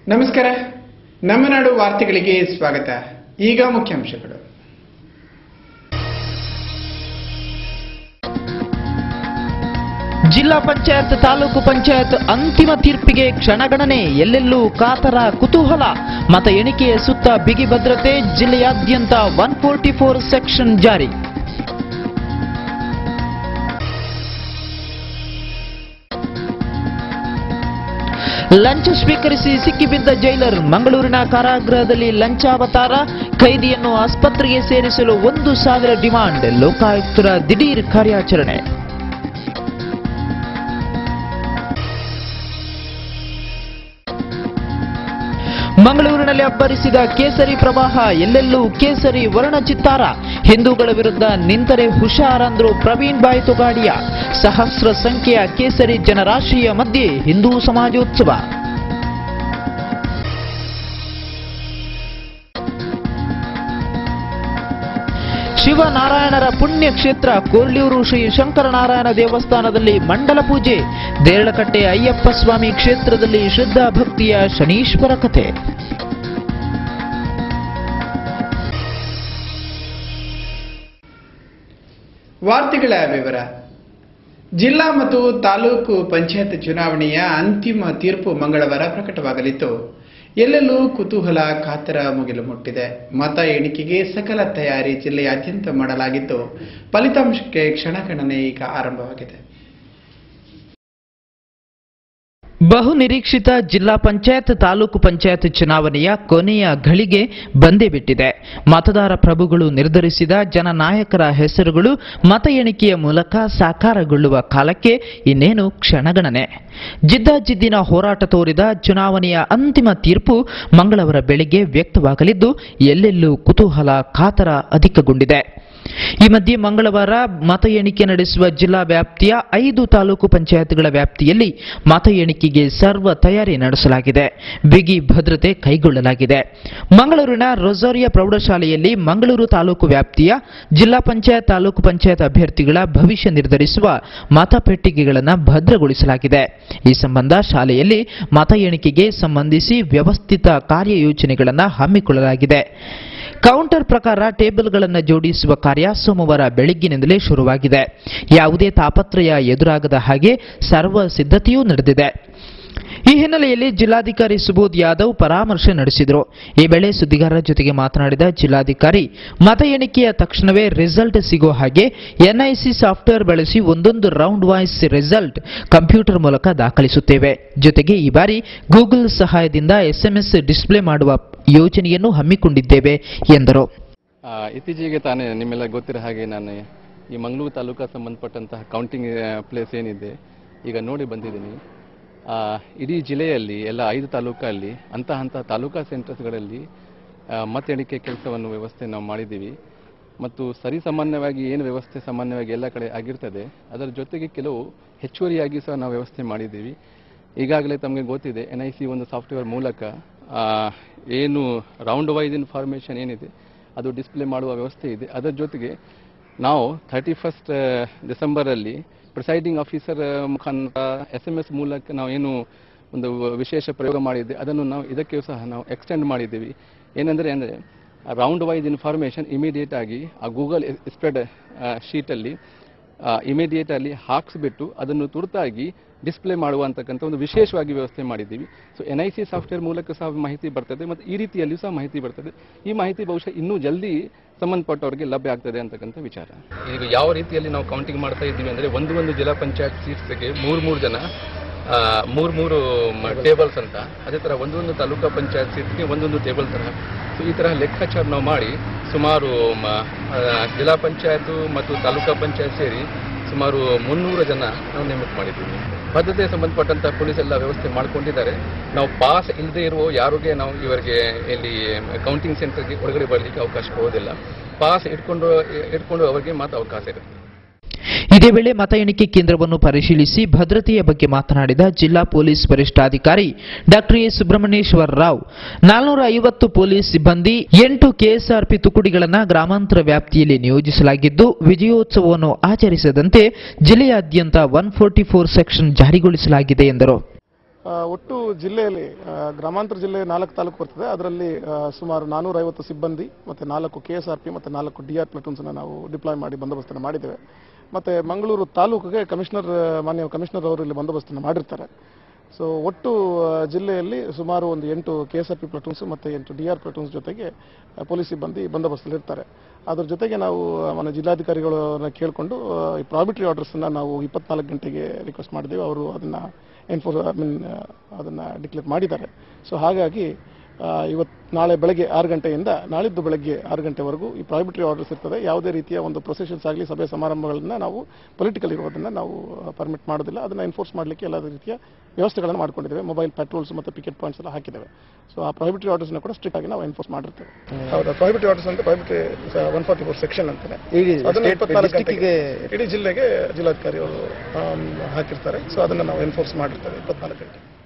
ನಮಸ್ಕಾರ ನಮ್ಮ ನಾಡು ವಾರ್ತೆಗಳಿಗೆ ಸ್ವಾಗತ ಈಗ ಮುಖ್ಯಾಂಶಗಳು ಜಿಲ್ಲಾ ಪಂಚಾಯತ್ ತಾಲೂಕು ಪಂಚಾಯತ್ ಅಂತಿಮ ತೀರ್ಪಿಗೆ ಕ್ಷಣಗಣನೆ ಎಲ್ಲೆಲ್ಲೂ ಕಾತರ ಕುತೂಹಲ ಮತ ಎಣಿಕೆಯ ಸುತ್ತ ಬಿಗಿ ಭದ್ರತೆ ಜಿಲ್ಲೆಯಾದ್ಯಂತ ಒನ್ ಫೋರ್ಟಿ ಫೋರ್ ಸೆಕ್ಷನ್ ಜಾರಿ ಲಂಚ ಸ್ವೀಕರಿಸಿ ಸಿಕ್ಕಿಬಿದ್ದ ಜೈಲರ್ ಮಂಗಳೂರಿನ ಕಾರಾಗೃಹದಲ್ಲಿ ಲಂಚಾವತಾರ ಖೈದಿಯನ್ನು ಆಸ್ಪತ್ರೆಗೆ ಸೇರಿಸಲು ಒಂದು ಸಾವಿರ ಡಿಮಾಂಡ್ ಲೋಕಾಯುಕ್ತರ ದಿಢೀರ್ ಕಾರ್ಯಾಚರಣೆ ಮಂಗಳೂರಿನಲ್ಲಿ ಅಬ್ಬರಿಸಿದ ಕೇಸರಿ ಪ್ರವಾಹ ಎಲ್ಲೆಲ್ಲೂ ಕೇಸರಿ ವರ್ಣಚಿತ್ತಾರ ಹಿಂದೂಗಳ ವಿರುದ್ಧ ನಿಂತರೆ ಹುಷಾರಂದ್ರು ಪ್ರವೀಣ್ ಬಾಯ್ ತೊಗಾಡಿಯ ಸಹಸ್ರ ಸಂಖ್ಯೆಯ ಕೇಸರಿ ಜನರಾಶಿಯ ಮಧ್ಯೆ ಹಿಂದೂ ಸಮಾಜೋತ್ಸವ ಶಿವನಾರಾಯಣರ ಪುಣ್ಯ ಕ್ಷೇತ್ರ ಕೋರ್ಲಿಯೂರು ಶ್ರೀ ಶಂಕರನಾರಾಯಣ ದೇವಸ್ಥಾನದಲ್ಲಿ ಮಂಡಲ ಪೂಜೆ ದೇರಳಕಟ್ಟೆ ಅಯ್ಯಪ್ಪ ಸ್ವಾಮಿ ಕ್ಷೇತ್ರದಲ್ಲಿ ಶ್ರದ್ಧಾ ಭಕ್ತಿಯ ಶನೀಶ್ವರ ಕಥೆ ವಾರ್ತೆಗಳ ವಿವರ ಜಿಲ್ಲಾ ಮತ್ತು ತಾಲೂಕು ಪಂಚಾಯತ್ ಚುನಾವಣೆಯ ಅಂತಿಮ ತೀರ್ಪು ಮಂಗಳವಾರ ಪ್ರಕಟವಾಗಲಿದ್ದು ಎಲ್ಲೆಲ್ಲೂ ಕುತೂಹಲ ಕಾತರ ಮುಗಿಲು ಮುಟ್ಟಿದೆ ಮತ ಎಣಿಕೆಗೆ ಸಕಲ ತಯಾರಿ ಜಿಲ್ಲೆಯಾದ್ಯಂತ ಮಾಡಲಾಗಿದ್ದು ಫಲಿತಾಂಶಕ್ಕೆ ಕ್ಷಣಗಣನೆ ಈಗ ಆರಂಭವಾಗಿದೆ ಬಹು ನಿರೀಕ್ಷಿತ ಜಿಲ್ಲಾ ಪಂಚಾಯತ್ ತಾಲೂಕು ಪಂಚಾಯತ್ ಚುನಾವಣೆಯ ಕೊನೆಯ ಘಳಿಗೆ ಬಂದೇ ಬಿಟ್ಟಿದೆ ಮತದಾರ ಪ್ರಭುಗಳು ನಿರ್ಧರಿಸಿದ ಜನನಾಯಕರ ಹೆಸರುಗಳು ಮತ ಎಣಿಕೆಯ ಮೂಲಕ ಸಾಕಾರಗೊಳ್ಳುವ ಕಾಲಕ್ಕೆ ಇನ್ನೇನು ಕ್ಷಣಗಣನೆ ಜಿದ್ದಾಜಿದ್ದಿನ ಹೋರಾಟ ತೋರಿದ ಚುನಾವಣೆಯ ಅಂತಿಮ ತೀರ್ಪು ಮಂಗಳವಾರ ಬೆಳಿಗ್ಗೆ ವ್ಯಕ್ತವಾಗಲಿದ್ದು ಎಲ್ಲೆಲ್ಲೂ ಕುತೂಹಲ ಕಾತರ ಅಧಿಕಗೊಂಡಿದೆ ಈ ಮಧ್ಯೆ ಮಂಗಳವಾರ ಮತ ಎಣಿಕೆ ನಡೆಸುವ ಜಿಲ್ಲಾ ವ್ಯಾಪ್ತಿಯ ಐದು ತಾಲೂಕು ಪಂಚಾಯತ್ಗಳ ವ್ಯಾಪ್ತಿಯಲ್ಲಿ ಮತ ಎಣಿಕೆಗೆ ಸರ್ವ ತಯಾರಿ ನಡೆಸಲಾಗಿದೆ ಬಿಗಿ ಭದ್ರತೆ ಕೈಗೊಳ್ಳಲಾಗಿದೆ ಮಂಗಳೂರಿನ ರೊಜಾರಿಯಾ ಪ್ರೌಢಶಾಲೆಯಲ್ಲಿ ಮಂಗಳೂರು ತಾಲೂಕು ವ್ಯಾಪ್ತಿಯ ಜಿಲ್ಲಾ ಪಂಚಾಯತ್ ತಾಲೂಕು ಪಂಚಾಯತ್ ಅಭ್ಯರ್ಥಿಗಳ ಭವಿಷ್ಯ ನಿರ್ಧರಿಸುವ ಮತಪೆಟ್ಟಿಗೆಗಳನ್ನು ಭದ್ರಗೊಳಿಸಲಾಗಿದೆ ಈ ಸಂಬಂಧ ಶಾಲೆಯಲ್ಲಿ ಮತ ಎಣಿಕೆಗೆ ಸಂಬಂಧಿಸಿ ವ್ಯವಸ್ಥಿತ ಕಾರ್ಯಯೋಜನೆಗಳನ್ನು ಹಮ್ಮಿಕೊಳ್ಳಲಾಗಿದೆ ಕೌಂಟರ್ ಪ್ರಕಾರ ಟೇಬಲ್ಗಳನ್ನು ಜೋಡಿಸುವ ಕಾರ್ಯ ಸೋಮವಾರ ಬೆಳಿಗ್ಗಿನಿಂದಲೇ ಶುರುವಾಗಿದೆ ಯಾವುದೇ ತಾಪತ್ರಯ ಎದುರಾಗದ ಹಾಗೆ ಸರ್ವ ಸಿದ್ಧತೆಯೂ ನಡೆದಿದೆ ಈ ಹಿನ್ನೆಲೆಯಲ್ಲಿ ಜಿಲ್ಲಾಧಿಕಾರಿ ಸುಬೋಧ್ ಯಾದವ್ ಪರಾಮರ್ಶೆ ನಡೆಸಿದರು ಈ ವೇಳೆ ಸುದ್ದಿಗಾರರ ಜೊತೆಗೆ ಮಾತನಾಡಿದ ಜಿಲ್ಲಾಧಿಕಾರಿ ಮತ ಎಣಿಕೆಯ ತಕ್ಷಣವೇ ರಿಸಲ್ಟ್ ಸಿಗೋ ಹಾಗೆ ಎನ್ಐಸಿ ಸಾಫ್ಟ್ವೇರ್ ಬಳಸಿ ಒಂದೊಂದು ರೌಂಡ್ ವಾಯ್ಸ್ ರಿಸಲ್ಟ್ ಕಂಪ್ಯೂಟರ್ ಮೂಲಕ ದಾಖಲಿಸುತ್ತೇವೆ ಜೊತೆಗೆ ಈ ಬಾರಿ ಗೂಗಲ್ ಸಹಾಯದಿಂದ ಎಸ್ಎಂಎಸ್ ಡಿಸ್ಪ್ಲೇ ಮಾಡುವ ಯೋಜನೆಯನ್ನು ಹಮ್ಮಿಕೊಂಡಿದ್ದೇವೆ ಎಂದರು ಆ, ಇತ್ತೀಚೆಗೆ ತಾನೇ ನಿಮ್ಮೆಲ್ಲ ಗೊತ್ತಿರೋ ಹಾಗೆ ನಾನು ಈ ಮಂಗಳೂರು ತಾಲೂಕು ಸಂಬಂಧಪಟ್ಟಂತಹ ಕೌಂಟಿಂಗ್ ಪ್ಲೇಸ್ ಏನಿದೆ ಈಗ ನೋಡಿ ಬಂದಿದ್ದೀನಿ ಆ, ಇಡೀ ಜಿಲ್ಲೆಯಲ್ಲಿ ಎಲ್ಲ ಐದು ತಾಲೂಕಲ್ಲಿ ಅಂತಹ ಅಂತಹ ತಾಲೂಕಾ ಸೆಂಟರ್ಸ್ಗಳಲ್ಲಿ ಆ, ಮತ ಎಣಿಕೆ ಕೆಲಸವನ್ನು ವ್ಯವಸ್ಥೆ ನಾವು ಮಾಡಿದ್ದೀವಿ ಮತ್ತು ಸರಿ ಸಾಮಾನ್ಯವಾಗಿ ಏನು ವ್ಯವಸ್ಥೆ ಸಾಮಾನ್ಯವಾಗಿ ಎಲ್ಲ ಕಡೆ ಆಗಿರ್ತದೆ ಅದರ ಜೊತೆಗೆ ಕೆಲವು ಹೆಚ್ಚುವರಿಯಾಗಿ ಸಹ ನಾವು ವ್ಯವಸ್ಥೆ ಮಾಡಿದ್ದೀವಿ ಈಗಾಗಲೇ ತಮಗೆ ಗೊತ್ತಿದೆ ಎನ್ ಐ ಸಿ ಒಂದು ಸಾಫ್ಟ್ವೇರ್ ಮೂಲಕ ಆ, ಏನು ರೌಂಡ್ ವೈಸ್ ಇನ್ಫಾರ್ಮೇಷನ್ ಏನಿದೆ ಅದು ಡಿಸ್ಪ್ಲೇ ಮಾಡುವ ವ್ಯವಸ್ಥೆ ಇದೆ ಅದರ ಜೊತೆಗೆ ನಾವು ಥರ್ಟಿ ಫಸ್ಟ್ ಡಿಸೆಂಬರಲ್ಲಿ ಪ್ರಿಸೈಡಿಂಗ್ ಆಫೀಸರ್ ಮುಖಾಂತರ ಎಸ್ ಎಮ್ ಎಸ್ ಮೂಲಕ ನಾವು ಏನು ಒಂದು ವಿಶೇಷ ಪ್ರಯೋಗ ಮಾಡಿದ್ದೆ ಅದನ್ನು ನಾವು ಇದಕ್ಕೆ ಸಹ ನಾವು ಎಕ್ಸ್ಟೆಂಡ್ ಮಾಡಿದ್ದೀವಿ ಏನಂದರೆ ಅಂದರೆ ರೌಂಡ್ ವೈಸ್ ಇನ್ಫಾರ್ಮೇಷನ್ ಇಮಿಡಿಯೇಟ್ ಆಗಿ ಆ ಗೂಗಲ್ ಸ್ಪ್ರೆಡ್ ಶೀಟಲ್ಲಿ ಇಮಿಡಿಯೇಟ್ ಅಲ್ಲಿ ಹಾಕಿಸ್ಬಿಟ್ಟು ಅದನ್ನು ತುರ್ತಾಗಿ ಡಿಸ್ಪ್ಲೇ ಮಾಡುವಂತಕ್ಕಂಥ ಒಂದು ವಿಶೇಷವಾಗಿ ವ್ಯವಸ್ಥೆ ಮಾಡಿದ್ದೀವಿ so N I C software ಮೂಲಕ ಸಹ ಮಾಹಿತಿ ಬರ್ತದೆ ಮತ್ತು ಈ ರೀತಿಯಲ್ಲಿಯೂ ಸಹ ಮಾಹಿತಿ ಬರ್ತದೆ ಈ ಮಾಹಿತಿ ಬಹುಶಃ ಇನ್ನೂ ಜಲ್ದಿ ಸಂಬಂಧಪಟ್ಟವರಿಗೆ ಲಭ್ಯ ಆಗ್ತದೆ ಅಂತಕ್ಕಂಥ ವಿಚಾರ ಈಗ ಯಾವ ರೀತಿಯಲ್ಲಿ ನಾವು ಕೌಂಟಿಂಗ್ ಮಾಡ್ತಾ ಇದ್ದೀವಿ ಅಂದರೆ ಒಂದು ಒಂದು ಜಿಲ್ಲಾ ಪಂಚಾಯತ್ ಸೀಟ್ಸ್ಗೆ ಮೂರು ಮೂರು ಜನ ಆ, ಮೂರು ಮೂರು ಟೇಬಲ್ಸ್ ಅಂತ ಅದೇ ಥರ ಒಂದೊಂದು ತಾಲೂಕಾ ಪಂಚಾಯತ್ ಸೀಟ್ಗೆ ಒಂದೊಂದು ಟೇಬಲ್ ತರಹ ಸೊ ಈ ತರಹ ಲೆಕ್ಕಾಚಾರ ನಾವು ಮಾಡಿ ಸುಮಾರು ಮ, ಆ, ಜಿಲ್ಲಾ ಪಂಚಾಯತು ಮತ್ತು ತಾಲೂಕಾ ಪಂಚಾಯತ್ ಸೇರಿ ಸುಮಾರು ಮುನ್ನೂರು ಜನ ನಾವು ನೇಮಕ ಮಾಡಿದ್ದೀವಿ ಭದ್ರತೆ ಸಂಬಂಧಪಟ್ಟಂತ ಪೊಲೀಸ್ ಎಲ್ಲ ವ್ಯವಸ್ಥೆ ಮಾಡ್ಕೊಂಡಿದ್ದಾರೆ ನಾವು ಪಾಸ್ ಇಲ್ಲದೆ ಇರುವ ಯಾರಿಗೆ ನಾವು ಇವರಿಗೆ ಇಲ್ಲಿ ಕೌಂಟಿಂಗ್ ಸೆಂಟರ್ಗೆ ಒಳಗಡೆ ಬರಲಿಕ್ಕೆ ಅವಕಾಶ ಕೊಡೋದಿಲ್ಲ ಪಾಸ್ ಇಟ್ಕೊಂಡು ಇಟ್ಕೊಂಡು ಅವರಿಗೆ ಮಾತ್ರ ಅವಕಾಶ ಇರುತ್ತೆ ಇದೇ ವೇಳೆ ಮತ ಎಣಿಕೆ ಕೇಂದ್ರವನ್ನು ಪರಿಶೀಲಿಸಿ ಭದ್ರತೆಯ ಬಗ್ಗೆ ಮಾತನಾಡಿದ ಜಿಲ್ಲಾ ಪೊಲೀಸ್ ವರಿಷ್ಠಾಧಿಕಾರಿ ಡಾಕ್ಟರ್ ಎ ಸುಬ್ರಹ್ಮಣ್ಯೇಶ್ವರ ರಾವ್ ನಾಲ್ನೂರ ಐವತ್ತು ಪೊಲೀಸ್ ಸಿಬ್ಬಂದಿ ಎಂಟು ಕೆಎಸ್ಆರ್ಪಿ ತುಕಡಿಗಳನ್ನು ಗ್ರಾಮಾಂತರ ವ್ಯಾಪ್ತಿಯಲ್ಲಿ ನಿಯೋಜಿಸಲಾಗಿದ್ದು ವಿಜಯೋತ್ಸವವನ್ನು ಆಚರಿಸದಂತೆ ಜಿಲ್ಲೆಯಾದ್ಯಂತ ಒನ್ ಫೋರ್ಟಿ ಫೋರ್ ಸೆಕ್ಷನ್ ಜಾರಿಗೊಳಿಸಲಾಗಿದೆ ಎಂದರು ಆ, ಒಟ್ಟು ಜಿಲ್ಲೆಯಲ್ಲಿ ಆ, ಗ್ರಾಮಾಂತರ ಜಿಲ್ಲೆ ನಾಲ್ಕು ತಾಲೂಕು ಬರ್ತದೆ ಅದರಲ್ಲಿ ಆ, ಸುಮಾರು ನಾನೂರೈವತ್ತು ಸಿಬ್ಬಂದಿ ಮತ್ತು ನಾಲ್ಕು ಕೆ ಎಸ್ ಆರ್ ಪಿ ಮತ್ತು ನಾಲ್ಕು ಡಿ ಆರ್ ಪ್ಲಟೂನ್ಸನ್ನು ನಾವು ಡಿಪ್ಲಾಯ್ ಮಾಡಿ ಬಂದೋಬಸ್ತನ್ನು ಮಾಡಿದ್ದೇವೆ ಮತ್ತು ಮಂಗಳೂರು ತಾಲೂಕಿಗೆ ಕಮಿಷನರ್ ಮಾನ್ಯ ಕಮಿಷನರ್ ಅವರು ಇಲ್ಲಿ ಬಂದೋಬಸ್ತನ್ನು ಮಾಡಿರ್ತಾರೆ ಸೊ ಒಟ್ಟು ಆ, ಜಿಲ್ಲೆಯಲ್ಲಿ ಸುಮಾರು ಒಂದು ಎಂಟು K S R P platoons ಮತ್ತು ಎಂಟು ಡಿ ಆರ್ ಪ್ಲಟೂನ್ಸ್ ಜೊತೆಗೆ ಆ, ಪೊಲೀಸ್ ಸಿಬ್ಬಂದಿ ಬಂದೋಬಸ್ತಲ್ಲಿ ಇರ್ತಾರೆ ಅದ್ರ ಜೊತೆಗೆ ನಾವು మన ಜಿಲ್ಲಾಧಿಕಾರಿಗಳನ್ನ ಕೇಳಿಕೊಂಡು ಈ ಪ್ರಾಬಿಟ್ರಿ ಆರ್ಡರ್ಸನ್ನು ನಾವು ಇಪ್ಪತ್ನಾಲ್ಕು ಗಂಟೆಗೆ ರಿಕ್ವೆಸ್ಟ್ ಮಾಡಿದ್ದೇವೆ ಅವರು ಅದನ್ನು ಎನ್ಫೋರ್ಸ್ ಐ ಮೀನ್ ಅದನ್ನು ಡಿಕ್ಲೇರ್ ಮಾಡಿದ್ದಾರೆ ಸೊ ಹಾಗಾಗಿ ಇವತ್ತು ನಾಳೆ ಬೆಳಗ್ಗೆ ಆರು ಗಂಟೆಯಿಂದ ನಾಳಿದ್ದು ಬೆಳಗ್ಗೆ ಆರು ಗಂಟೆವರೆಗೂ ಈ ಪ್ರಾಬಿಟ್ರಿ ಆರ್ಡರ್ಸ್ ಇರ್ತದೆ ಯಾವುದೇ ರೀತಿಯ ಒಂದು ಪ್ರೊಸೆಷನ್ಸ್ ಆಗಲಿ ಸಭೆ ಸಮಾರಂಭಗಳನ್ನ ನಾವು ಪೊಲಿಟಿಕಲ್ ಇರೋದನ್ನು ನಾವು ಪರ್ಮಿಟ್ ಮಾಡೋದಿಲ್ಲ ಅದನ್ನು ಎನ್ಫೋರ್ಸ್ ಮಾಡಲಿಕ್ಕೆ ಎಲ್ಲ ರೀತಿಯ ವ್ಯವಸ್ಥೆಗಳನ್ನು ಮಾಡ್ಕೊಂಡಿದ್ದೇವೆ ಮೊಬೈಲ್ ಪೆಟ್ರೋಲ್ಸ್ ಮತ್ತು ಪಿಕೆಟ್ ಪಾಯಿಂಟ್ಸ್ ಎಲ್ಲ ಹಾಕಿದ್ದೇವೆ ಸೊ ಆ ಪ್ರಾಹಿಬಿಟರಿ ಆರ್ಡರ್ಸ್ನ ಕೂಡ ಸ್ಟ್ರಿಕ್ಟ್ ಆಗಿ ನಾವು ಎನ್ಫೋರ್ಸ್ ಮಾಡಿರ್ತೇವೆ ಹೌದಾ ಪ್ರಾಹಿಬಿಟರಿ ಆರ್ಡರ್ಸ್ ಅಂತ prohibitory one forty four section ಅಂತಾನೆ ಅದನ್ನ ಇಪ್ಪತ್ನಾಲ್ಕು ಗಂಟೆಗೆ ಇಡೀ ಜಿಲ್ಲೆಗೆ ಜಿಲ್ಲಾಧಿಕಾರಿ ಅವರು ಆಮ್, ಹಾಕಿರ್ತಾರೆ ಸೊ ಅದನ್ನು ನಾವು ಎನ್ಫೋರ್ಸ್ ಮಾಡಿರ್ತೇವೆ ಇಪ್ಪತ್ನಾಲ್ಕು ಗಂಟೆ